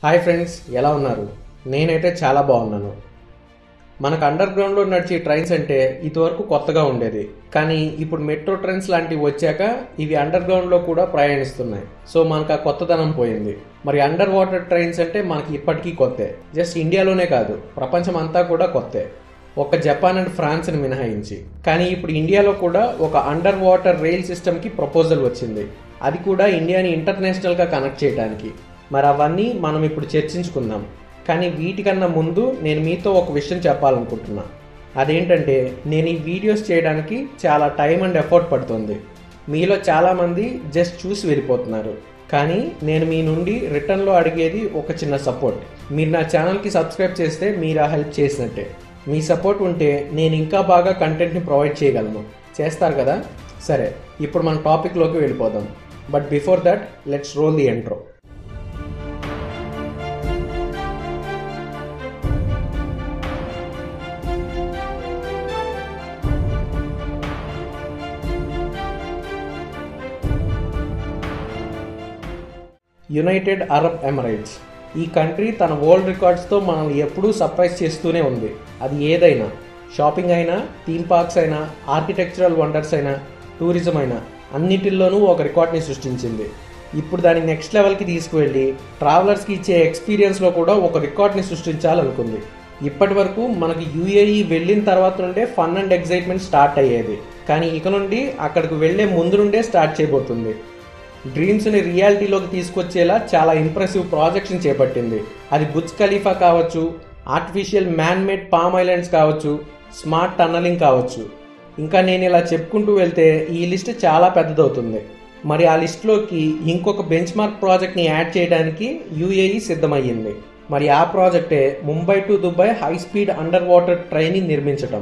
hi friends ఎలా ఉన్నారు నేనైతే చాలా బాగున్నాను మనకు అండర్ గ్రౌండ్లో నడిచే ట్రైన్స్ అంటే ఇదివరకు కొత్తగా ఉండేది కానీ ఇప్పుడు మెట్రో ట్రైన్స్ లాంటివి వచ్చాక ఇవి అండర్ గ్రౌండ్లో కూడా ప్రయాణిస్తున్నాయి సో మనకు ఆ కొత్తదనం పోయింది మరి అండర్ వాటర్ ట్రైన్స్ అంటే మనకి ఇప్పటికీ కొత్తే జస్ట్ ఇండియాలోనే కాదు ప్రపంచం అంతా కూడా కొత్తే ఒక జపాన్ అండ్ ఫ్రాన్స్ని మినహాయించి కానీ ఇప్పుడు ఇండియాలో కూడా ఒక అండర్ వాటర్ రైల్ సిస్టమ్కి ప్రపోజల్ వచ్చింది అది కూడా ఇండియాని ఇంటర్నేషనల్గా కనెక్ట్ చేయడానికి మరి అవన్నీ మనం ఇప్పుడు చర్చించుకుందాం కానీ వీటికన్నా ముందు నేను మీతో ఒక విషయం చెప్పాలనుకుంటున్నా అదేంటంటే నేను ఈ వీడియోస్ చేయడానికి చాలా టైం అండ్ ఎఫర్ట్ పడుతుంది మీలో చాలామంది జస్ట్ చూసి వెళ్ళిపోతున్నారు కానీ నేను మీ నుండి రిటర్న్లో అడిగేది ఒక చిన్న సపోర్ట్ మీరు నా ఛానల్కి సబ్స్క్రైబ్ చేస్తే మీరు ఆ హెల్ప్ చేసినట్టే మీ సపోర్ట్ ఉంటే నేను ఇంకా బాగా కంటెంట్ని ప్రొవైడ్ చేయగలను చేస్తారు కదా సరే ఇప్పుడు మన టాపిక్లోకి వెళ్ళిపోదాం but before that let's roll the intro United Arab Emirates ఈ కంట్రీ తన వరల్డ్ రికార్డ్స్తో మనల్ని ఎప్పుడూ సర్ప్రైజ్ చేస్తూనే ఉంది అది ఏదైనా షాపింగ్ అయినా థీమ్ పార్క్స్ అయినా ఆర్కిటెక్చరల్ వండర్స్ అయినా టూరిజం అయినా అన్నిటిల్లోనూ ఒక రికార్డ్ని సృష్టించింది ఇప్పుడు దాన్ని నెక్స్ట్ లెవెల్కి తీసుకువెళ్ళి ట్రావెలర్స్కి ఇచ్చే ఎక్స్పీరియన్స్లో కూడా ఒక రికార్డ్ని సృష్టించాలనుకుంది ఇప్పటి వరకు మనకి యూఏఈ వెళ్ళిన తర్వాత నుండే ఫన్ అండ్ ఎగ్జైట్మెంట్ స్టార్ట్ అయ్యేది కానీ ఇక నుండి అక్కడికి వెళ్ళే ముందు నుండే స్టార్ట్ చేయబోతుంది డ్రీమ్స్ని రియాలిటీలోకి తీసుకొచ్చేలా చాలా ఇంప్రెసివ్ ప్రాజెక్ట్స్ని చేపట్టింది అది బుజ్ ఖలీఫా కావచ్చు artificial man made palm islands కావచ్చు స్మార్ట్ టన్నలింగ్ కావచ్చు ఇంకా నేను ఇలా చెప్పుకుంటూ వెళ్తే ఈ లిస్ట్ చాలా పెద్దదవుతుంది మరి ఆ లిస్ట్లోకి ఇంకొక బెంచ్ మార్క్ ప్రాజెక్ట్ని యాడ్ చేయడానికి యూఏఈ సిద్ధమయ్యింది మరి ఆ ప్రాజెక్టే Mumbai to Dubai high speed under water ట్రైన్ని నిర్మించటం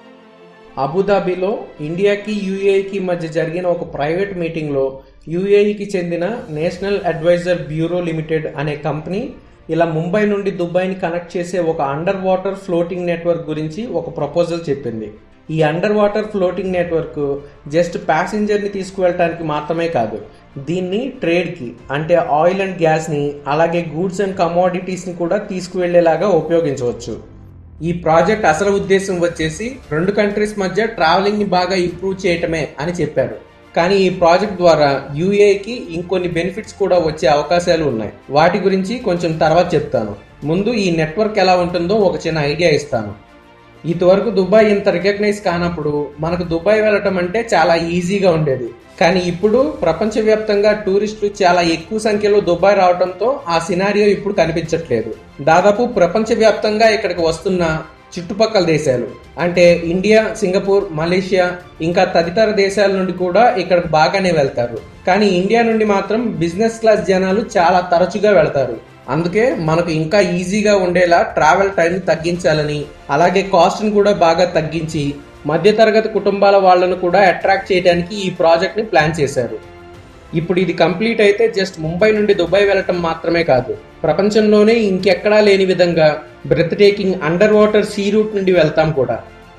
అబుదాబిలో ఇండియాకి యూఏఈకి మధ్య జరిగిన ఒక ప్రైవేట్ మీటింగ్లో యూఏఈకి చెందిన నేషనల్ అడ్వైజర్ బ్యూరో లిమిటెడ్ అనే కంపెనీ ఇలా ముంబై నుండి దుబాయ్ని కనెక్ట్ చేసే ఒక అండర్ వాటర్ ఫ్లోటింగ్ నెట్వర్క్ గురించి ఒక ప్రపోజల్ చెప్పింది ఈ under water floating network just ప్యాసింజర్ని తీసుకువెళ్ళటానికి మాత్రమే కాదు దీన్ని ట్రేడ్కి అంటే ఆయిల్ అండ్ గ్యాస్ని అలాగే గూడ్స్ అండ్ కమోడిటీస్ని కూడా తీసుకువెళ్ళేలాగా ఉపయోగించవచ్చు ఈ ప్రాజెక్ట్ అసలు ఉద్దేశం వచ్చేసి రెండు కంట్రీస్ మధ్య ట్రావెలింగ్ని బాగా ఇంప్రూవ్ చేయటమే అని చెప్పారు కానీ ఈ ప్రాజెక్ట్ ద్వారా యూఏకి ఇంకొన్ని బెనిఫిట్స్ కూడా వచ్చే అవకాశాలు ఉన్నాయి వాటి గురించి కొంచెం తర్వాత చెప్తాను ముందు ఈ నెట్వర్క్ ఎలా ఉంటుందో ఒక చిన్న ఐడియా ఇస్తాను ఇంతవరకు దుబాయ్ ఇంత రికగ్నైజ్ కానప్పుడు మనకు దుబాయ్ వెళ్ళటం అంటే చాలా ఈజీగా ఉండేది కానీ ఇప్పుడు ప్రపంచవ్యాప్తంగా టూరిస్టులు చాలా ఎక్కువ సంఖ్యలో దుబాయ్ రావడంతో ఆ సినారియో ఇప్పుడు కనిపించట్లేదు దాదాపు ప్రపంచవ్యాప్తంగా ఇక్కడికి వస్తున్న చుట్టుపక్కల దేశాలు అంటే ఇండియా సింగపూర్ మలేషియా ఇంకా తదితర దేశాల నుండి కూడా ఇక్కడికి బాగానే వెళ్తారు కానీ ఇండియా నుండి మాత్రం బిజినెస్ క్లాస్ జనాలు చాలా తరచుగా వెళ్తారు అందుకే మనకు ఇంకా ఈజీగా ఉండేలా ట్రావెల్ టైం తగ్గించాలని అలాగే కాస్ట్ని కూడా బాగా తగ్గించి మధ్యతరగతి కుటుంబాల వాళ్ళను కూడా అట్రాక్ట్ చేయడానికి ఈ ప్రాజెక్ట్ని ప్లాన్ చేశారు ఇప్పుడు ఇది కంప్లీట్ అయితే జస్ట్ ముంబై నుండి దుబాయ్ వెళ్ళటం మాత్రమే కాదు ప్రపంచంలోనే ఇంకెక్కడా లేని విధంగా breathtaking under water sea route నుండి వెళ్తాం కూడా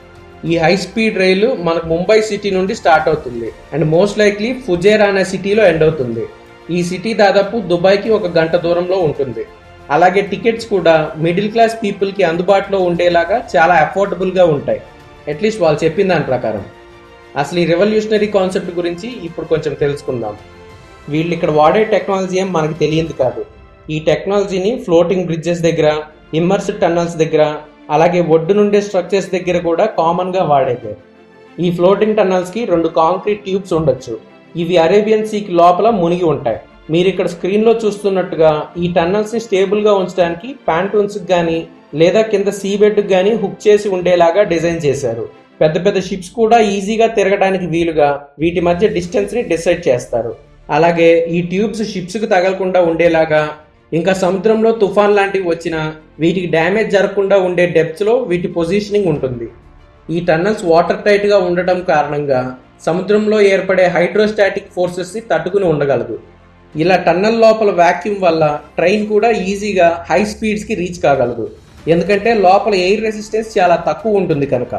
ఈ హై స్పీడ్ రైలు మనకు ముంబై సిటీ నుండి స్టార్ట్ అవుతుంది అండ్ మోస్ట్ లైక్లీ ఫుజేరా అనే సిటీలో ఎండ్ అవుతుంది ఈ సిటీ దాదాపు దుబాయ్కి ఒక గంట దూరంలో ఉంటుంది అలాగే టికెట్స్ కూడా మిడిల్ క్లాస్ పీపుల్కి అందుబాటులో ఉండేలాగా చాలా అఫోర్డబుల్గా ఉంటాయి అట్లీస్ట్ వాళ్ళు చెప్పిన దాని ప్రకారం అసలు ఈ రెవల్యూషనరీ కాన్సెప్ట్ గురించి ఇప్పుడు కొంచెం తెలుసుకుందాం వీళ్ళు ఇక్కడ వాడే టెక్నాలజీ ఏం మనకు తెలియదు కాదు ఈ టెక్నాలజీని ఫ్లోటింగ్ బ్రిడ్జెస్ దగ్గర ఇమ్మర్స్డ్ టన్నల్స్ దగ్గర అలాగే ఒడ్డు నుండే స్ట్రక్చర్స్ దగ్గర కూడా కామన్గా వాడేదే ఈ ఫ్లోటింగ్ టన్నల్స్కి రెండు కాంక్రీట్ ట్యూబ్స్ ఉండొచ్చు ఇవి అరేబియన్ సీకి లోపల మునిగి ఉంటాయి మీరు ఇక్కడ స్క్రీన్లో చూస్తున్నట్టుగా ఈ టన్నల్స్ని స్టేబుల్గా ఉంచడానికి ప్యాంటూన్స్కి కానీ లేదా కింద సీ బెడ్కి కానీ హుక్ చేసి ఉండేలాగా డిజైన్ చేశారు పెద్ద పెద్ద షిప్స్ కూడా ఈజీగా తిరగడానికి వీలుగా వీటి మధ్య డిస్టెన్స్ని డిసైడ్ చేస్తారు అలాగే ఈ ట్యూబ్స్ షిప్స్కి తగలకుండా ఉండేలాగా ఇంకా సముద్రంలో తుఫాన్ లాంటివి వచ్చినా వీటికి డ్యామేజ్ జరగకుండా ఉండే డెప్త్లో వీటి పొజిషనింగ్ ఉంటుంది ఈ టన్నల్స్ వాటర్ టైట్గా ఉండటం కారణంగా సముద్రంలో ఏర్పడే హైడ్రోస్టాటిక్ ఫోర్సెస్ని తట్టుకుని ఉండగలదు ఇలా టన్నల్ లోపల వ్యాక్యూమ్ వల్ల ట్రైన్ కూడా ఈజీగా హై స్పీడ్స్కి రీచ్ కాగలదు ఎందుకంటే లోపల ఎయిర్ రెసిస్టెన్స్ చాలా తక్కువ ఉంటుంది కనుక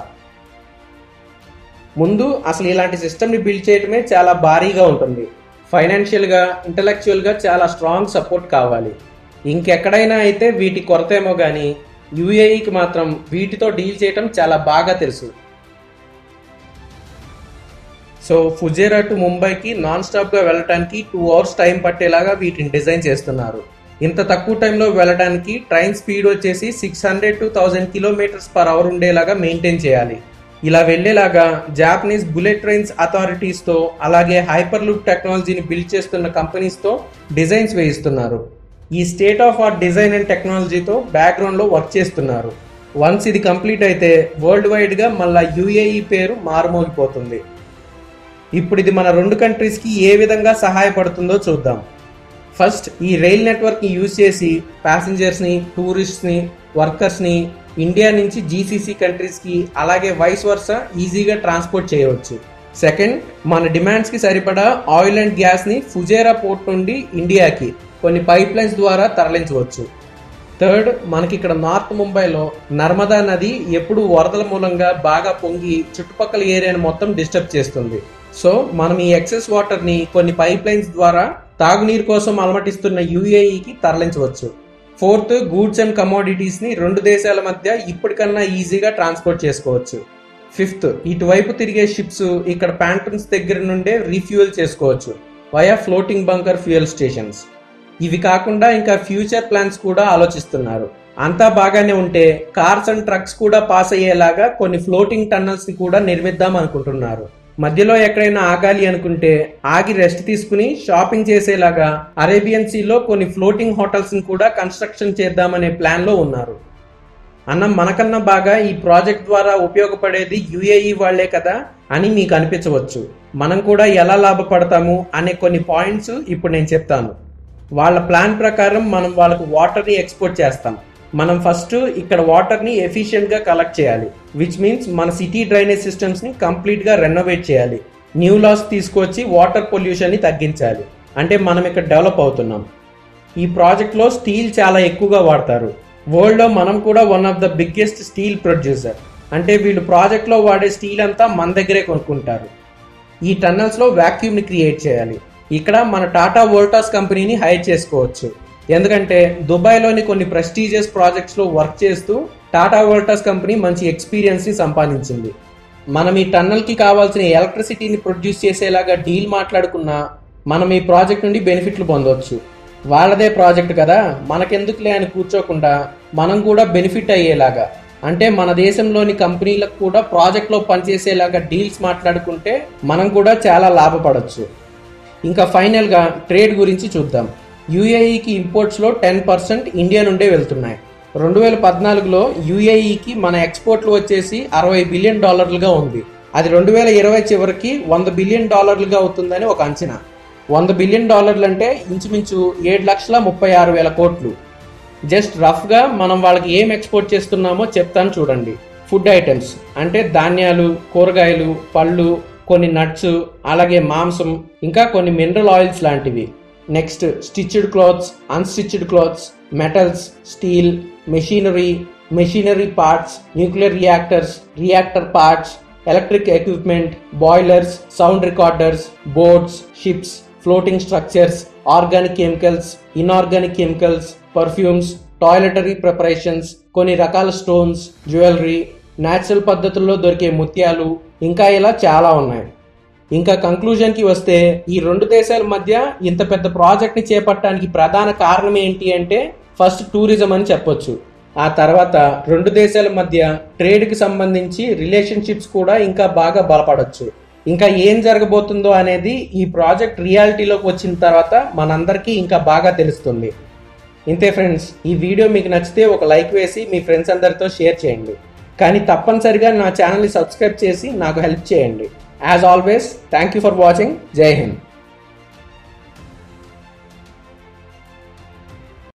ముందు అసలు ఇలాంటి సిస్టమ్ని బిల్డ్ చేయడమే చాలా భారీగా ఉంటుంది ఫైనాన్షియల్గా ఇంటలెక్చువల్గా చాలా స్ట్రాంగ్ సపోర్ట్ కావాలి ఇంకెక్కడైనా అయితే వీటి కొరతేమో కానీ యూఏఈకి మాత్రం వీటితో డీల్ చేయటం చాలా బాగా తెలుసు సో ఫుజేరా టు ముంబైకి నాన్ స్టాప్గా వెళ్ళడానికి టూ అవర్స్ టైం పట్టేలాగా వీటిని డిజైన్ చేస్తున్నారు ఇంత తక్కువ టైంలో వెళ్ళడానికి ట్రైన్ స్పీడ్ వచ్చేసి six hundred to thousand kilometres per hour ఉండేలాగా మెయింటైన్ చేయాలి ఇలా వెళ్ళేలాగా జాపనీస్ బుల్లెట్ ట్రైన్స్ అథారిటీస్తో అలాగే హైపర్ లూప్ టెక్నాలజీని బిల్డ్ చేస్తున్న కంపెనీస్తో డిజైన్స్ వేయిస్తున్నారు ఈ state of art design and టెక్నాలజీతో బ్యాక్గ్రౌండ్లో వర్క్ చేస్తున్నారు వన్స్ ఇది కంప్లీట్ అయితే వరల్డ్ వైడ్గా మళ్ళా యూఏఈ పేరు మారుమోగిపోతుంది ఇప్పుడు ఇది మన రెండు కంట్రీస్కి ఏ విధంగా సహాయపడుతుందో చూద్దాం ఫస్ట్ ఈ రైల్ నెట్వర్క్ని యూజ్ చేసి ప్యాసింజర్స్ని టూరిస్ట్స్ని వర్కర్స్ని ఇండియా నుంచి జీసీసీ కంట్రీస్కి అలాగే వైస్ వర్స ఈజీగా ట్రాన్స్పోర్ట్ చేయవచ్చు సెకండ్ మన డిమాండ్స్కి సరిపడా ఆయిల్ అండ్ గ్యాస్ని ఫుజేరా పోర్ట్ నుండి ఇండియాకి కొన్ని పైప్ లైన్స్ ద్వారా తరలించవచ్చు థర్డ్ మనకి ఇక్కడ నార్త్ ముంబైలో నర్మదా నది ఎప్పుడు వరదల మూలంగా బాగా పొంగి చుట్టుపక్కల ఏరియాని మొత్తం డిస్టర్బ్ చేస్తుంది సో మనం ఈ ఎక్సెస్ వాటర్ని కొన్ని పైప్ లైన్స్ ద్వారా తాగునీరు కోసం అలమటిస్తున్న యూఏఈకి తరలించవచ్చు ఫోర్త్ గూడ్స్ అండ్ కమోడిటీస్ని రెండు దేశాల మధ్య ఇప్పటికన్నా ఈజీగా ట్రాన్స్పోర్ట్ చేసుకోవచ్చు ఫిఫ్త్ ఇటువైపు తిరిగే షిప్స్ ఇక్కడ ప్యాంటన్స్ దగ్గర నుండే రీఫ్యూయల్ చేసుకోవచ్చు via floating bunker fuel stations ఇవి కాకుండా ఇంకా ఫ్యూచర్ ప్లాన్స్ కూడా ఆలోచిస్తున్నారు అంతా బాగానే ఉంటే కార్స్ అండ్ ట్రక్స్ కూడా పాస్ అయ్యేలాగా కొన్ని ఫ్లోటింగ్ టన్నల్స్ ని కూడా నిర్మిద్దాం అనుకుంటున్నారు మధ్యలో ఎక్కడైనా ఆగాలి అనుకుంటే ఆగి రెస్ట్ తీసుకుని షాపింగ్ చేసేలాగా అరేబియన్ సీలో కొన్ని ఫ్లోటింగ్ హోటల్స్ ని కూడా కన్స్ట్రక్షన్ చేద్దామనే ప్లాన్ లో ఉన్నారు అన్న మనకన్నా బాగా ఈ ప్రాజెక్ట్ ద్వారా ఉపయోగపడేది యుఏఈ వాళ్లే కదా అని మీకు అనిపించవచ్చు మనం కూడా ఎలా లాభపడతాము అనే కొన్ని పాయింట్స్ ఇప్పుడు నేను చెప్తాను వాళ్ళ ప్లాన్ ప్రకారం మనం వాళ్ళకు వాటర్ని ఎక్స్పోర్ట్ చేస్తాం మనం ఫస్ట్ ఇక్కడ వాటర్ని ఎఫిషియెంట్గా కలెక్ట్ చేయాలి విచ్ మీన్స్ మన సిటీ డ్రైనేజ్ సిస్టమ్స్ని కంప్లీట్గా రెనోవేట్ చేయాలి న్యూ లాస్ తీసుకొచ్చి వాటర్ పొల్యూషన్ని తగ్గించాలి అంటే మనం ఇక్కడ డెవలప్ అవుతున్నాం ఈ ప్రాజెక్ట్లో స్టీల్ చాలా ఎక్కువగా వాడతారు వరల్డ్లో మనం కూడా one of the biggest steel producer అంటే వీళ్ళు ప్రాజెక్ట్లో వాడే స్టీల్ అంతా మన దగ్గరే కొనుక్కుంటారు ఈ టన్నల్స్లో వ్యాక్యూమ్ని క్రియేట్ చేయాలి ఇక్కడ మన టాటా వోల్టాస్ కంపెనీని హైర్ చేసుకోవచ్చు ఎందుకంటే దుబాయ్లోని కొన్ని ప్రెస్టీజియస్ ప్రాజెక్ట్స్లో వర్క్ చేస్తూ టాటా వోల్టాస్ కంపెనీ మంచి ఎక్స్పీరియన్స్ని సంపాదించింది మనం ఈ టన్నల్కి కావాల్సిన ఎలక్ట్రిసిటీని ప్రొడ్యూస్ చేసేలాగా డీల్ మాట్లాడుకున్నా మనం ఈ ప్రాజెక్ట్ నుండి బెనిఫిట్లు పొందవచ్చు వాళ్ళదే ప్రాజెక్ట్ కదా మనకెందుకులే అని కూర్చోకుండా మనం కూడా బెనిఫిట్ అయ్యేలాగా అంటే మన దేశంలోని కంపెనీలకు కూడా ప్రాజెక్ట్లో పనిచేసేలాగా డీల్స్ మాట్లాడుకుంటే మనం కూడా చాలా లాభపడవచ్చు ఇంకా ఫైనల్గా ట్రేడ్ గురించి చూద్దాం యూఏఈకి ఇంపోర్ట్స్లో టెన్ పర్సెంట్ ఇండియా నుండే వెళ్తున్నాయి రెండు వేల పద్నాలుగులో యూఏఈకి మన ఎక్స్పోర్ట్లు వచ్చేసి అరవై బిలియన్ డాలర్లుగా ఉంది అది రెండు వేల ఇరవై చివరికి వంద బిలియన్ డాలర్లుగా అవుతుందని ఒక అంచనా వంద బిలియన్ డాలర్లు అంటే ఇంచుమించు ఏడు లక్షల ముప్పై ఆరు వేల కోట్లు జస్ట్ రఫ్గా మనం వాళ్ళకి ఏం ఎక్స్పోర్ట్ చేస్తున్నామో చెప్తాను చూడండి ఫుడ్ ఐటమ్స్ అంటే ధాన్యాలు కూరగాయలు పళ్ళు కొన్ని నట్స్ అలాగే మాంసం ఇంకా కొన్ని మినరల్ ఆయిల్స్ లాంటివి next stitched clothes unstitched clothes metals steel machinery machinery parts nuclear reactors reactor parts electric equipment boilers sound recorders boats ships floating structures organic chemicals inorganic chemicals perfumes toiletry preparations కొన్ని రకాల stones jewellery natural పద్ధతుల్లో దొరికే ముత్యాలు ఇంకా ఇలా చాలా ఉన్నాయి ఇంకా కంక్లూజన్కి వస్తే ఈ రెండు దేశాల మధ్య ఇంత పెద్ద ప్రాజెక్ట్ని చేపట్టడానికి ప్రధాన కారణం ఏంటి అంటే ఫస్ట్ టూరిజం అని చెప్పొచ్చు ఆ తర్వాత రెండు దేశాల మధ్య ట్రేడ్కి సంబంధించి రిలేషన్షిప్స్ కూడా ఇంకా బాగా బలపడవచ్చు ఇంకా ఏం జరగబోతుందో అనేది ఈ ప్రాజెక్ట్ రియాలిటీలోకి వచ్చిన తర్వాత మనందరికీ ఇంకా బాగా తెలుస్తుంది ఇంతే ఫ్రెండ్స్ ఈ వీడియో మీకు నచ్చితే ఒక లైక్ వేసి మీ ఫ్రెండ్స్ అందరితో షేర్ చేయండి కానీ తప్పనిసరిగా నా ఛానల్ని సబ్స్క్రైబ్ చేసి నాకు హెల్ప్ చేయండి as always thank you for watching జై హింద్